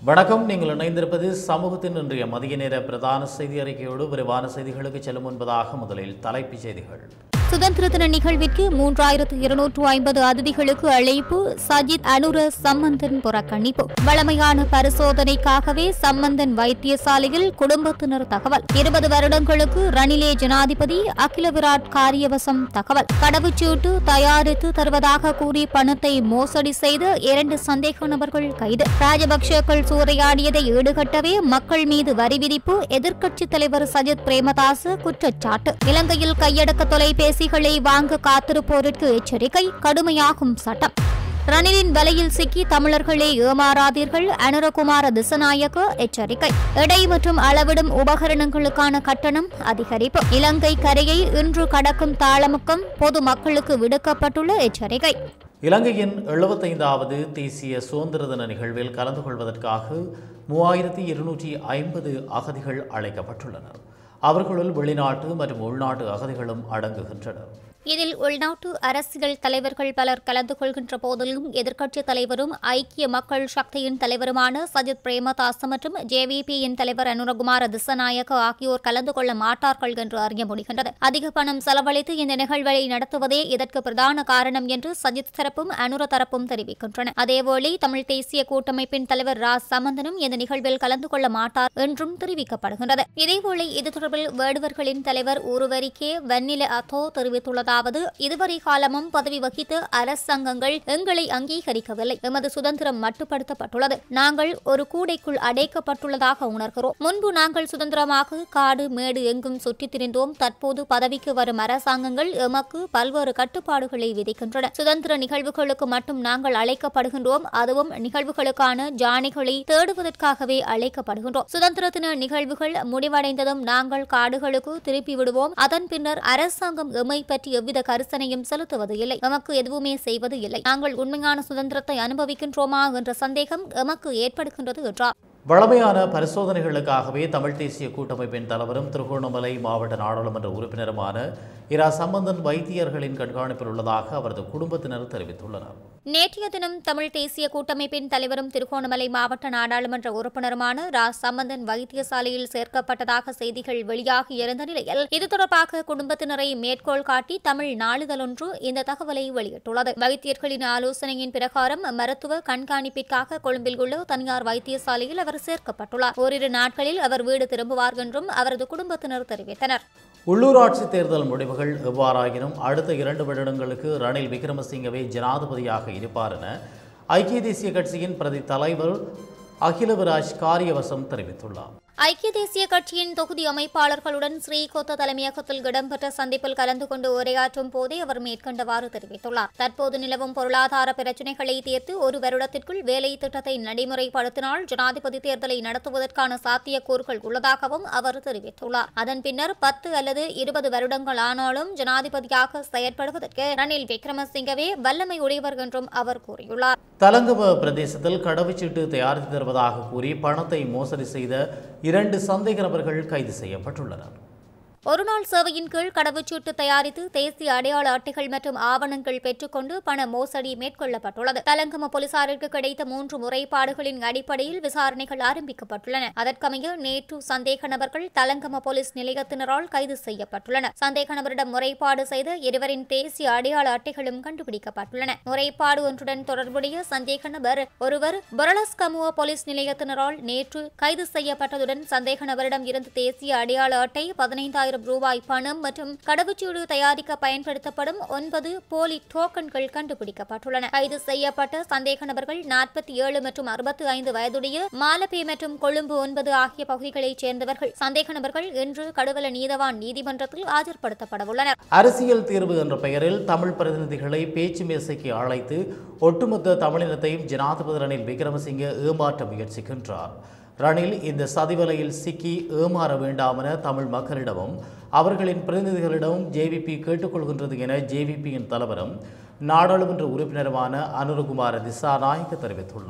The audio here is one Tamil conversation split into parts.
வணக்கம் நீங்கள் இணைந்திருப்பது சமூகத்தின் இன்றைய மதிய நேர பிரதான செய்தி அறிக்கையோடு விரிவான செய்திகளுக்கு செல்லும் முன்பதாக முதலில் தலைப்புச் செய்திகள் சுதந்திர தின நிகழ்விற்கு மூன்றாயிரத்து இருநூற்று ஐம்பது அதிதிகளுக்கு அழைப்பு சஜித் அனுர சம்பந்தன் புறக்கணிப்பு வளமையான பரிசோதனைக்காகவே சம்பந்தன் வைத்தியசாலையில் குடும்பத்தினர் தகவல் இருபது வருடங்களுக்கு ரணிலே ஜனாதிபதி அகில விராட் காரியவசம் தகவல் கடவுச்சீட்டு தயாரித்து தருவதாக கூறி பணத்தை மோசடி செய்த இரண்டு சந்தேக நபர்கள் கைது ராஜபக்சேக்கள் சூறையாடியதை ஈடுகட்டவே மக்கள் மீது வரி விதிப்பு எதிர்க்கட்சித் தலைவர் சஜித் பிரேமதாச குற்றச்சாட்டு இலங்கையில் கையடக்க தொலைபேசிகளை வாங்க காத்திருப்போருக்கு எச்சரிக்கை கடுமையாகும் சட்டம் ரணிலின் வலையில் சிக்கி தமிழர்களே ஏமாறாதீர்கள் அனுரகுமார திசநாயக்க எச்சரிக்கை எடை மற்றும் அளவிடும் உபகரணங்களுக்கான கட்டணம் அதிகரிப்பு இலங்கை கரையை இன்று கடக்கும் தாளமுக்கம் பொதுமக்களுக்கு விடுக்கப்பட்டுள்ள எச்சரிக்கை இலங்கையின் எழுபத்தைந்தாவது தேசிய சுதந்திர தின நிகழ்வில் கலந்து கொள்வதற்காக மூவாயிரத்தி இருநூற்றி ஐம்பது அகதிகள் அழைக்கப்பட்டுள்ளனர் அவர்களுள் வெளிநாட்டு மற்றும் உள்நாட்டு அகதிகளும் அடங்குகின்றனர் இதில் உள்நாட்டு அரசியல் தலைவர்கள் பலர் கலந்து கொள்கின்ற போதிலும் எதிர்க்கட்சித் தலைவரும் ஐக்கிய மக்கள் சக்தியின் தலைவருமான சஜித் பிரேமதாச மற்றும் ஜேவிபியின் தலைவர் அனுரகுமார திசநாயக்க ஆகியோர் கலந்து கொள்ள மாட்டார்கள் என்று அறிய முடிகின்றது அதிக பணம் செலவழித்து இந்த நிகழ்வை நடத்துவதே இதற்கு பிரதான காரணம் என்று சஜித் தரப்பும் அனுர தரப்பும் தெரிவிக்கின்றன அதேவேளை தமிழ் தேசிய கூட்டமைப்பின் தலைவர் ரா சமந்தனும் இந்த நிகழ்வில் கலந்து கொள்ள மாட்டார் என்றும் தெரிவிக்கப்படுகின்றது இதேவேளை இது தொடர்பில் வேடுவர்களின் தலைவர் உருவரிக்கே வன்னில அத்தோ தெரிவித்துள்ளதாவது இதுவரை காலமும் பதவி வகித்த அரசாங்கங்கள் எங்களை அங்கீகரிக்கவில்லை எமது சுதந்திரம் மட்டுப்படுத்தப்பட்டுள்ளது நாங்கள் ஒரு கூடைக்குள் அடைக்கப்பட்டுள்ளதாக உணர்கிறோம் முன்பு நாங்கள் சுதந்திரமாக காடு மேடு எங்கும் சுற்றித் திரிந்தோம் தற்போது பதவிக்கு வரும் அரசாங்கங்கள் எமக்கு பல்வேறு கட்டுப்பாடுகளை விதிக்கின்றன சுதந்திர நிகழ்வுகளுக்கு மட்டும் நாங்கள் அழைக்கப்படுகின்றோம் அதுவும் நிகழ்வுகளுக்கான ஜானிகளை தேடுவதற்காகவே அழைக்கப்படுகின்றோம் சுதந்திர தின நிகழ்வுகள் முடிவடைந்ததும் நாங்கள் காடுகளுக்கு திருப்பி விடுவோம் அதன் பின்னர் அரசாங்கம் எம்மை பற்றி எவ்வித கரிசனையும் செலுத்துவது இல்லை எமக்கு எதுவுமே செய்வது இல்லை நாங்கள் உண்மையான சுதந்திரத்தை அனுபவிக்கின்றோமா என்ற சந்தேகம் எமக்கு ஏற்படுகின்றது என்றார் வழமையான பரிசோதனைகளுக்காகவே தமிழ் தேசிய கூட்டமைப்பின் தலைவரும் திருகோணமலை மாவட்ட நாடாளுமன்ற உறுப்பினருமான இரா சம்பந்தன் வைத்தியர்களின் கண்காணிப்பில் உள்ளதாக அவரது குடும்பத்தினர் தெரிவித்துள்ளனர் நேற்றைய தினம் தமிழ் தேசிய கூட்டமைப்பின் தலைவரும் திருகோணமலை மாவட்ட நாடாளுமன்ற உறுப்பினருமான ரா சம்பந்தன் வைத்தியசாலையில் சேர்க்கப்பட்டதாக செய்திகள் வெளியாகியிருந்த நிலையில் இது தொடர்பாக குடும்பத்தினரை மேற்கோள் காட்டி தமிழ் நாளிதழொன்று இந்த தகவலை வெளியிட்டுள்ளது வைத்தியர்களின் ஆலோசனையின் பிரகாரம் மருத்துவ கண்காணிப்பிற்காக கொழும்பில் உள்ள தனியார் வைத்தியசாலையில் அவர் சேர்க்கப்பட்டுள்ளார் ஓரிரு நாட்களில் அவர் வீடு திரும்புவார் என்றும் அவரது குடும்பத்தினர் தெரிவித்தனர் உள்ளூராட்சி தேர்தல் முடிவுகள் எவ்வாறாயினும் அடுத்த இரண்டு வருடங்களுக்கு ரணில் விக்ரமசிங்கவே ஜனாதிபதியாக இருப்பார் என ஐக்கிய தேசிய கட்சியின் பிரதி தலைவர் அகிலவிராஜ் காரியவசம் தெரிவித்துள்ளார் ஐக்கிய தேசிய கட்சியின் தொகுதி அமைப்பாளர்களுடன் ஸ்ரீகோத்த தலைமையகத்தில் இடம்பெற்ற சந்திப்பில் கலந்து கொண்டு உரையாற்றும் போதே அவர் மேற்கண்டவாறு தெரிவித்துள்ளார் தற்போது நிலவும் பொருளாதார பிரச்சினைகளை தீர்த்து ஒரு வருடத்திற்குள் வேலை திட்டத்தை நடைமுறைப்படுத்தினால் ஜனாதிபதி தேர்தலை நடத்துவதற்கான சாத்தியக்கூறுகள் உள்ளதாகவும் அவர் தெரிவித்துள்ளார் அதன் பின்னர் பத்து அல்லது இருபது வருடங்கள் ஆனாலும் ஜனாதிபதியாக செயற்படுவதற்கு ரணில் விக்ரமசிங்கவே வல்லமை உடையவர் என்றும் அவர் கூறியுள்ளார் தலங்கம பிரதேசத்தில் கடவுச்சீட்டு தயாரித்து தருவதாக கூறி பணத்தை மோசடி செய்த இரண்டு சந்தேக நபர்கள் கைது செய்யப்பட்டுள்ளனர் ஒருநாள் சேவையின் கீழ் கடவுச்சீட்டு தயாரித்து தேசிய அடையாள அட்டைகள் மற்றும் ஆவணங்கள் பெற்றுக்கொண்டு பண மோசடி மேற்கொள்ளப்பட்டுள்ளது தலங்கம போலீசாருக்கு கிடைத்த மூன்று முறைப்பாடுகளின் அடிப்படையில் விசாரணைகள் ஆரம்பிக்கப்பட்டுள்ளன அதற்கமைய நேற்று சந்தேக நபர்கள் தலங்கம போலீஸ் நிலையத்தினரால் கைது செய்யப்பட்டுள்ளனர் சந்தேக நபரிடம் முறைப்பாடு செய்த இருவரின் தேசிய அடையாள அட்டைகளும் கண்டுபிடிக்கப்பட்டுள்ளன முறைப்பாடு ஒன்றுடன் தொடர்புடைய சந்தேக நபர் ஒருவர் பொரலஸ்கமுவ போலீஸ் நிலையத்தினரால் நேற்று கைது செய்யப்பட்டதுடன் சந்தேக நபரிடம் இருந்து தேசிய அடையாள அட்டை பதினைந்தாயிரம் ரூபாய் பணம் மற்றும் கடவுச்சீடு தயாரிக்க பயன்படுத்தப்படும் ஒன்பது போலி டோக்கன்கள் கண்டுபிடிக்கப்பட்டுள்ளன கைது செய்யப்பட்ட சந்தேக நபர்கள் நாற்பத்தி ஏழு மற்றும் அறுபத்தி ஐந்து வயதுடைய மாலபே மற்றும் கொழும்பு ஒன்பது ஆகிய பகுதிகளைச் சேர்ந்தவர்கள் சந்தேக நபர்கள் இன்று கடுவல நீதவான் நீதிமன்றத்தில் ஆஜர்படுத்தப்பட உள்ளனர் அரசியல் தீர்வு என்ற பெயரில் தமிழ் பிரதிநிதிகளை பேச்சு மேசைக்கு அழைத்து ஒட்டுமொத்த தமிழினத்தையும் ஜனாதிபதி ரணில் விக்ரமசிங்கே ஏமாற்ற முயற்சிக்கின்றார் ரணில் இந்த சதிவலையில் சிக்கி ஏமாற வேண்டாம் என தமிழ் மக்களிடமும் அவர்களின் பிரதிநிதிகளிடமும் ஜேவிபி கேட்டுக்கொள்கின்றது என ஜேவிபியின் தலைவரும் நாடாளுமன்ற உறுப்பினருமான அனுரகுமார திசாநாயக்க தெரிவித்துள்ளார்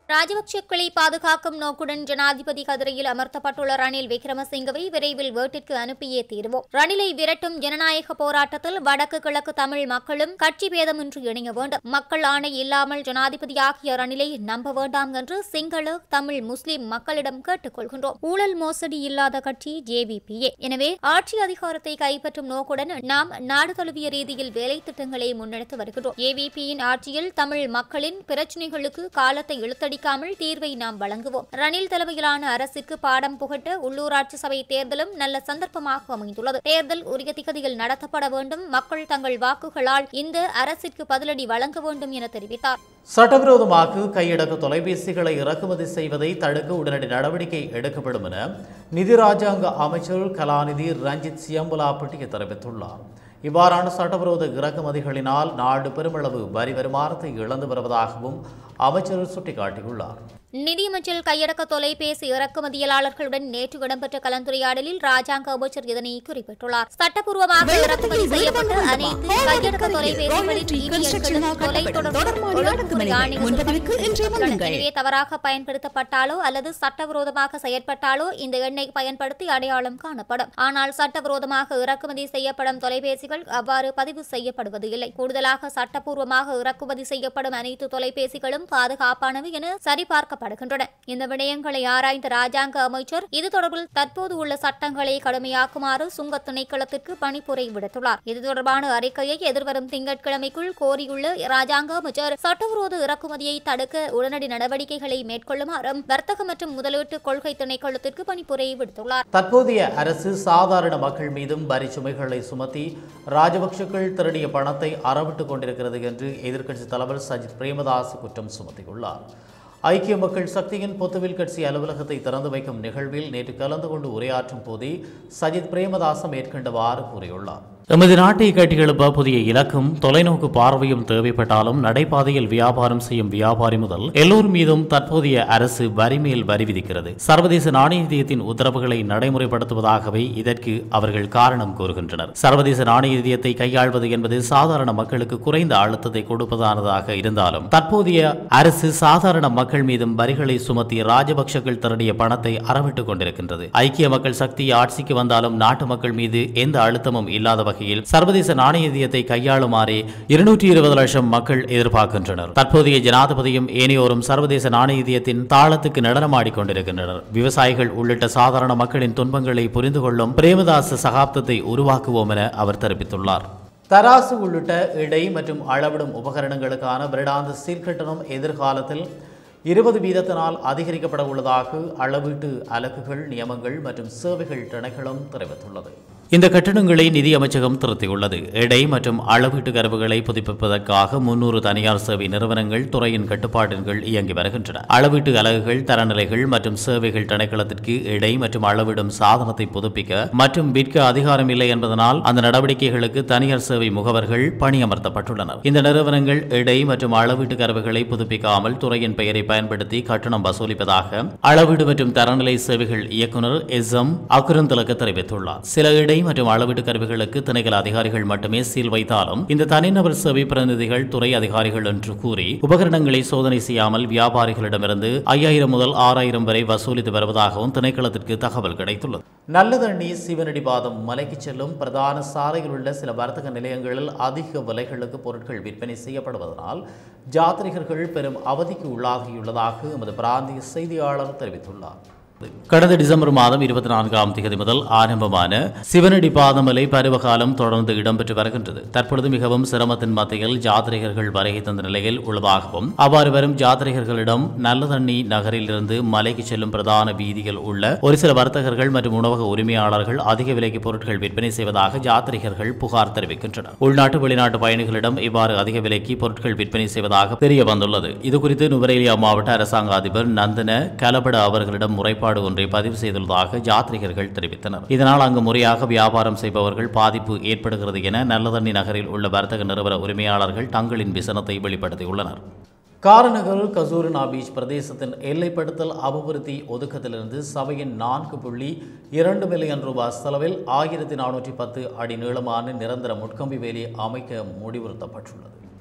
ராஜபக்சக்களை பாதுகாக்கும் நோக்குடன் ஜனாதிபதி கதிரையில் அமர்த்தப்பட்டுள்ள ரணில் விக்ரமசிங்கவை விரைவில் வீட்டிற்கு அனுப்பியே தீர்வோம் ரணிலை விரட்டும் ஜனநாயக போராட்டத்தில் வடக்கு கிழக்கு தமிழ் மக்களும் கட்சி பேதமின்றி இணைய வேண்டும் மக்கள் ஆணை இல்லாமல் ஜனாதிபதியாகிய ரணிலை நம்ப வேண்டாம் என்று சிங்கள தமிழ் முஸ்லிம் மக்களிடம் கேட்டுக் கொள்கின்றோம் ஊழல் மோசடி இல்லாத கட்சி ஜேவிபிஏ எனவே ஆட்சி அதிகாரத்தை கைப்பற்றும் நோக்குடன் நாம் நாடு தழுவிய ரீதியில் வேலை திட்டங்களை முன்னெடுத்து வருகின்றோம் ஏவிபியின் ஆட்சியில் தமிழ் மக்களின் பிரச்சினைகளுக்கு காலத்தை இழுத்தடிக்காமல் தீர்வை நாம் வழங்குவோம் ரணில் தலைமையிலான அரசுக்கு பாடம் புகட்ட உள்ளூராட்சி சபை தேர்தலும் நல்ல சந்தர்ப்பமாக அமைந்துள்ளது தேர்தல் உரிய திகதியில் நடத்தப்பட வேண்டும் மக்கள் தங்கள் வாக்குகளால் இந்த அரசிற்கு பதிலடி வழங்க வேண்டும் என தெரிவித்தார் சட்டவிரோதமாக கையடக்க தொலைபேசிகளை இறக்குமதி செய்வதை தடுக்க உடனடி நடவடிக்கை எடுக்கப்படும் என நிதி ராஜாங்க அமைச்சர் கலாநிதி ரஞ்சித் சியம்பலாப்பட்டிய தெரிவித்துள்ளார் இவ்வாறான சட்டவிரோத இறக்குமதிகளினால் நாடு பெருமளவு வரி வருமானத்தை இழந்து வருவதாகவும் அமைச்சர் சுட்டிக்காட்டியுள்ளார் நிதியமைச்சர் கையடக்க தொலைபேசி இறக்குமதியாளர்களுடன் நேற்று இடம்பெற்ற கலந்துரையாடலில் ராஜாங்க அமைச்சர் இதனை குறிப்பிட்டுள்ளார் சட்டப்பூர்வமாக இறக்குமதி செய்யப்பட்ட அனைத்து கையடக்க தொலைபேசிகளின் இனியன்களும் தொலைத்தொடர்பு ஒழுங்குமுறை ஆணைகள் எனவே தவறாக பயன்படுத்தப்பட்டாலோ அல்லது சட்டவிரோதமாக செயற்பட்டாலோ இந்த எண்ணை பயன்படுத்தி அடையாளம் காணப்படும் ஆனால் சட்டவிரோதமாக இறக்குமதி செய்யப்படும் தொலைபேசிகள் அவ்வாறு பதிவு செய்யப்படுவது இல்லை கூடுதலாக சட்டப்பூர்வமாக இறக்குமதி செய்யப்படும் அனைத்து தொலைபேசிகளும் பாதுகாப்பானவை என சரிபார்க்கப்படுகின்றன இந்த விடயங்களை ஆராய்ந்த ராஜாங்க அமைச்சர் இது தொடர்பில் தற்போது உள்ள சட்டங்களை கடுமையாக்குமாறு சுங்க திணைக்களத்திற்கு பணிப்புரை விடுத்துள்ளார் இது தொடர்பான அறிக்கையை எதிர்வரும் திங்கட்கிழமைக்குள் கோரியுள்ள ராஜாங்க அமைச்சர் சட்டவிரோத இறக்குமதியை தடுக்க உடனடி நடவடிக்கைகளை மேற்கொள்ளுமாறும் வர்த்தக மற்றும் முதலீட்டு கொள்கை திணைக்களத்திற்கு பணிப்புரை விடுத்துள்ளார் தற்போதைய அரசு சாதாரண மக்கள் மீதும் வரி சுமைகளை சுமத்தி ராஜபக்ஷக்கள் திருடிய பணத்தை அறவிட்டுக் கொண்டிருக்கிறது என்று எதிர்க்கட்சித் தலைவர் சஜித் பிரேமதாஸ் குற்றம் சுமத்தியுள்ளார் ஐக்கிய மக்கள் சக்தியின் பொத்துவில் கட்சி அலுவலகத்தை திறந்து வைக்கும் நிகழ்வில் நேற்று கலந்து கொண்டு உரையாற்றும் போதே சஜித் பிரேமதாச மேற்கண்டவாறு கூறியுள்ளார் எமது நாட்டை கட்டியெழுப்ப புதிய இலக்கும் தொலைநோக்கு பார்வையும் தேவைப்பட்டாலும் நடைபாதையில் வியாபாரம் செய்யும் வியாபாரி முதல் எல்லோர் மீதும் தற்போதைய அரசு வரி மேல் வரி விதிக்கிறது சர்வதேச நாணய நிதியத்தின் உத்தரவுகளை நடைமுறைப்படுத்துவதாகவே இதற்கு அவர்கள் காரணம் கூறுகின்றனர் சர்வதேச நாணய நிதியத்தை கையாள்வது என்பது சாதாரண மக்களுக்கு குறைந்த அழுத்தத்தை கொடுப்பதானதாக இருந்தாலும் தற்போதைய அரசு சாதாரண மக்கள் மீதும் வரிகளை சுமத்தி ராஜபக்சர்கள் திரட்டிய பணத்தை அறவிட்டுக் கொண்டிருக்கின்றது ஐக்கிய மக்கள் சக்தி ஆட்சிக்கு வந்தாலும் நாட்டு மக்கள் மீது எந்த அழுத்தமும் இல்லாத வகையில் சர்வதேச நாணய நிதியத்தை கையாளுமாறே இருநூற்றி இருபது லட்சம் மக்கள் எதிர்பார்க்கின்றனர் தற்போதைய ஜனாதிபதியும் ஏனையோரும் சர்வதேச நாணய நிதியத்தின் தாளத்துக்கு நடனமாடிக் கொண்டிருக்கின்றனர் விவசாயிகள் உள்ளிட்ட சாதாரண மக்களின் துன்பங்களை புரிந்து கொள்ளும் பிரேமதாச சகாப்தத்தை உருவாக்குவோம் என அவர் தெரிவித்துள்ளார் தராசு உள்ளிட்ட இடை மற்றும் அளவிடும் உபகரணங்களுக்கான வருடாந்த சீர்கட்டணம் எதிர்காலத்தில் இருபது வீதத்தினால் அதிகரிக்கப்பட உள்ளதாக அளவீட்டு அலகுகள் நியமங்கள் மற்றும் சேவைகள் திணைக்களம் தெரிவித்துள்ளது இந்த கட்டணங்களை நிதி அமைச்சகம் திருத்தியுள்ளது எடை மற்றும் அளவீட்டு கருவுகளை புதுப்பிப்பதற்காக முன்னூறு தனியார் சேவை நிறுவனங்கள் துறையின் கட்டுப்பாட்டின் கீழ் இயங்கி வருகின்றன அளவீட்டு அலகுகள் தரநிலைகள் மற்றும் சேவைகள் திணைக்களத்திற்கு எடை மற்றும் அளவிடும் சாதனத்தை புதுப்பிக்க மற்றும் விற்க அதிகாரம் இல்லை என்பதனால் அந்த நடவடிக்கைகளுக்கு தனியார் சேவை முகவர்கள் பணியமர்த்தப்பட்டுள்ளனர் இந்த நிறுவனங்கள் எடை மற்றும் அளவீட்டு கருவுகளை புதுப்பிக்காமல் துறையின் பெயரை பயன்படுத்தி கட்டணம் வசூலிப்பதாக அளவீடு மற்றும் தரநிலை சேவைகள் இயக்குநர் எஸ் எம் அக்குரந்தலக்க தெரிவித்துள்ளார் சில இடை மற்றும் அளவீட்டு கருவிகளுக்கு திணைக்கள அதிகாரிகள் மட்டுமே சீல் வைத்தாலும் இந்த தனிநபர் சேவை பிரதிநிதிகள் துறை அதிகாரிகள் என்று கூறி உபகரணங்களை சோதனை செய்யாமல் வியாபாரிகளிடமிருந்து ஐயாயிரம் முதல் ஆறாயிரம் வரை வசூலித்து வருவதாகவும் திணைக்களத்திற்கு தகவல் கிடைத்துள்ளது நல்லதண்ணி சிவனடிபாதம் மலைக்கு செல்லும் பிரதான சாலையில் உள்ள சில வர்த்தக நிலையங்களில் அதிக விலைகளுக்கு பொருட்கள் விற்பனை செய்யப்படுவதனால் ஜாத்ரிகர்கள் பெரும் அவதிக்கு உள்ளாகியுள்ளதாக எமது பிராந்திய செய்தியாளர் தெரிவித்துள்ளார் கடந்த டிசம்பர் மாதம் இருபத்தி நான்காம் தேதி முதல் ஆரம்பமான சிவனடி பாதமலை பருவகாலம் தொடர்ந்து இடம்பெற்று வருகின்றது தற்பொழுது மிகவும் சிரமத்தின் மத்தியில் ஜாத்திரிகர்கள் வருகை தந்த நிலையில் உள்ளதாகவும் அவ்வாறு வரும் ஜாத்திரிகர்களிடம் நல்லதண்ணி நகரில் இருந்து மலைக்கு செல்லும் பிரதான வீதியில் உள்ள ஒரு சில வர்த்தகர்கள் மற்றும் உணவக உரிமையாளர்கள் அதிக விலைக்கு பொருட்கள் விற்பனை செய்வதாக ஜாத்திரிகர்கள் புகார் தெரிவிக்கின்றனர் உள்நாட்டு வெளிநாட்டு பயணிகளிடம் இவ்வாறு அதிக விலைக்கு பொருட்கள் விற்பனை செய்வதாக தெரிய வந்துள்ளது இதுகுறித்து நுவரேலியா மாவட்ட அரசாங்க அதிபர் நந்தன கலபட அவர்களிடம் முறைப்பாடு ஒன்றை பதிவு செய்துள்ளதாக ஜாத்ரிகர்கள் தெரிவித்தனர் இதனால் அங்கு முறையாக வியாபாரம் செய்பவர்கள் பாதிப்பு ஏற்படுகிறது என நல்லதண்ணி நகரில் உள்ள வர்த்தக நிறுவன உரிமையாளர்கள் தங்களின் விசனத்தை வெளிப்படுத்தியுள்ளனர் காரநகர் கசூரினா பீச் பிரதேசத்தின் எல்லைப்படுத்தல் அபிவிருத்தி ஒதுக்கத்திலிருந்து சபையின் நான்கு புள்ளி இரண்டு மில்லியன் ரூபாய் செலவில் ஆயிரத்தி நானூற்றி பத்து அடி நீளமான நிரந்தர முட்கம்பி வேலி அமைக்க முடிவுறுத்தப்பட்டுள்ளது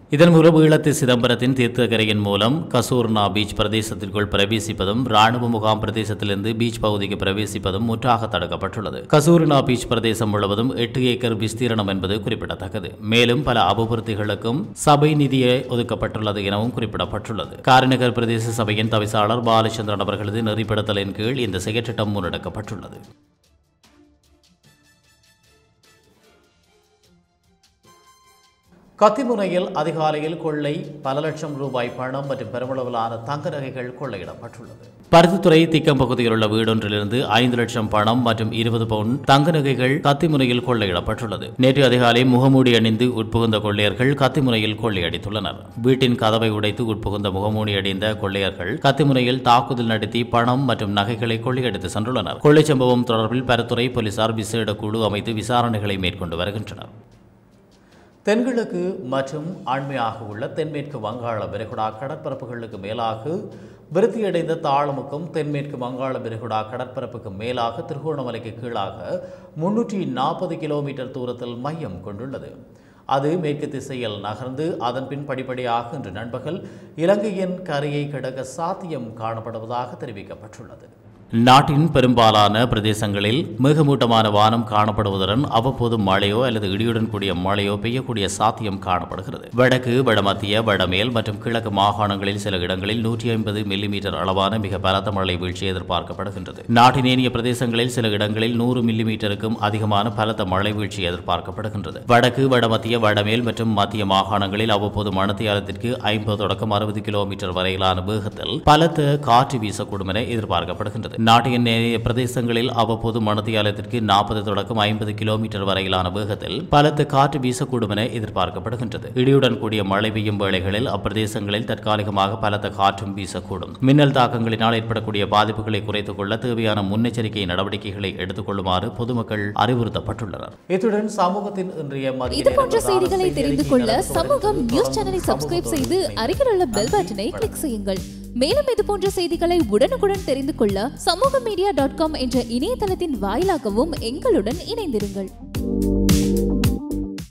இதன் மூலம் ஈழத்து சிதம்பரத்தின் தீர்த்தக்கரையின் மூலம் கசூர்னா பீச் பிரதேசத்திற்குள் பிரவேசிப்பதும் ராணுவ முகாம் பிரதேசத்திலிருந்து பீச் பகுதிக்கு பிரவேசிப்பதும் முற்றாக தடுக்கப்பட்டுள்ளது கசூர்னா பீச் பிரதேசம் முழுவதும் எட்டு ஏக்கர் விஸ்தீரணம் என்பது குறிப்பிடத்தக்கது மேலும் பல அபிவிருத்திகளுக்கும் சபை நிதியை ஒதுக்கப்பட்டுள்ளது எனவும் குறிப்பிடப்பட்டுள்ளது காரிநகர் பிரதேச சபையின் தவிசாளர் பாலச்சந்திரன் அவர்களது நெறிப்படுத்தலின் கீழ் இந்த செயற்றிட்டம் முன்னெடுக்கப்பட்டுள்ளது கத்திமுனையில் அதிகாலையில் கொள்ளை பல லட்சம் ரூபாய் பணம் மற்றும் பெருமளவிலான தங்க நகைகள் கொள்ளையிடப்பட்டுள்ளது பருத்தித்துறை திக்கம் பகுதியில் உள்ள வீடொன்றிலிருந்து ஐந்து லட்சம் பணம் மற்றும் இருபது பவுன் தங்க நகைகள் கத்திமுனையில் கொள்ளையிடப்பட்டுள்ளது நேற்று அதிகாலை முகமூடி அணிந்து உட்புகுந்த கொள்ளையர்கள் கத்திமுனையில் கொள்ளையடித்துள்ளனர் வீட்டின் கதவை உடைத்து உட்புகுந்த முகமூடி அணிந்த கொள்ளையர்கள் கத்திமுனையில் தாக்குதல் நடத்தி பணம் மற்றும் நகைகளை கொள்ளையடித்து சென்றுள்ளனர் கொள்ளை சம்பவம் தொடர்பில் பருத்துறை போலீசார் விசேட குழு அமைத்து விசாரணைகளை மேற்கொண்டு வருகின்றனர் தென்கிழக்கு மற்றும் அண்மையாக உள்ள தென்மேற்கு வங்காள விரிகுடா கடற்பரப்புகளுக்கு மேலாக விருத்தியடைந்த தாளமுக்கும் தென்மேற்கு வங்காள விரிகுடா கடற்பரப்புக்கு மேலாக திருகோணமலைக்கு கீழாக முன்னூற்றி நாற்பது கிலோமீட்டர் தூரத்தில் மையம் கொண்டுள்ளது அது மேற்கு திசையில் நகர்ந்து அதன் பின் படிப்படியாக இன்று நண்பகல் இலங்கையின் கரையை கிடக்க சாத்தியம் காணப்படுவதாக தெரிவிக்கப்பட்டுள்ளது நாட்டின் பெரும்பாலான பிரதேசங்களில் மேகமூட்டமான வானம் காணப்படுவதுடன் அவ்வப்போது மழையோ அல்லது இடியுடன் கூடிய மழையோ பெய்யக்கூடிய சாத்தியம் காணப்படுகிறது வடக்கு வடமத்திய வடமேல் மற்றும் கிழக்கு மாகாணங்களில் சில இடங்களில் நூற்றி ஐம்பது மில்லிமீட்டர் அளவான மிக பலத்த மழை வீழ்ச்சி எதிர்பார்க்கப்படுகின்றது நாட்டின் ஏனைய பிரதேசங்களில் சில இடங்களில் நூறு மில்லிமீட்டருக்கும் அதிகமான பலத்த மழை வீழ்ச்சி எதிர்பார்க்கப்படுகின்றது வடக்கு வடமத்திய வடமேல் மற்றும் மத்திய மாகாணங்களில் அவ்வப்போது மணத்தியாலத்திற்கு ஐம்பது தொடக்கம் அறுபது கிலோமீட்டர் வரையிலான வேகத்தில் பலத்த காற்று வீசக்கூடும் என எதிர்பார்க்கப்படுகின்றது நாட்டின் நிறைய பிரதேசங்களில் அவ்வப்போது மணத்தியாலத்திற்கு நாற்பது தொடக்கம் ஐம்பது கிலோமீட்டர் வரையிலான வேகத்தில் பலத்த காற்று வீசக்கூடும் என எதிர்பார்க்கப்படுகின்றது இடியுடன் கூடிய மழை பெய்யும் வேளைகளில் அப்பிரதேசங்களில் தற்காலிகமாக பலத்த காற்றும் வீசக்கூடும் மின்னல் தாக்கங்களினால் ஏற்படக்கூடிய பாதிப்புகளை குறைத்துக் கொள்ள தேவையான முன்னெச்சரிக்கை நடவடிக்கைகளை எடுத்துக் கொள்ளுமாறு பொதுமக்கள் அறிவுறுத்தப்பட்டுள்ளனர் இத்துடன் சமூகத்தின் இன்றைய மதிய இது நேர போன்ற பிரதான செய்திகளை செய்தி தெரிந்து அறிக்கை கொள்ள நடத்துகிறது. சமூகம் நியூஸ் சேனலை தொடர்ந்து சப்ஸ்கிரைப் சமூகத்தோடு செய்து இணைந்திருங்கள். அருகில் உள்ள பெல் பட்டனை கிளிக் செய்யுங்கள் மேலும் இது போன்ற செய்திகளை உடனுக்குடன் தெரிந்து கொள்ள சமூக மீடியா டாட் காம் என்ற இணையதளத்தின் வாயிலாகவும் எங்களுடன் இணைந்திருங்கள்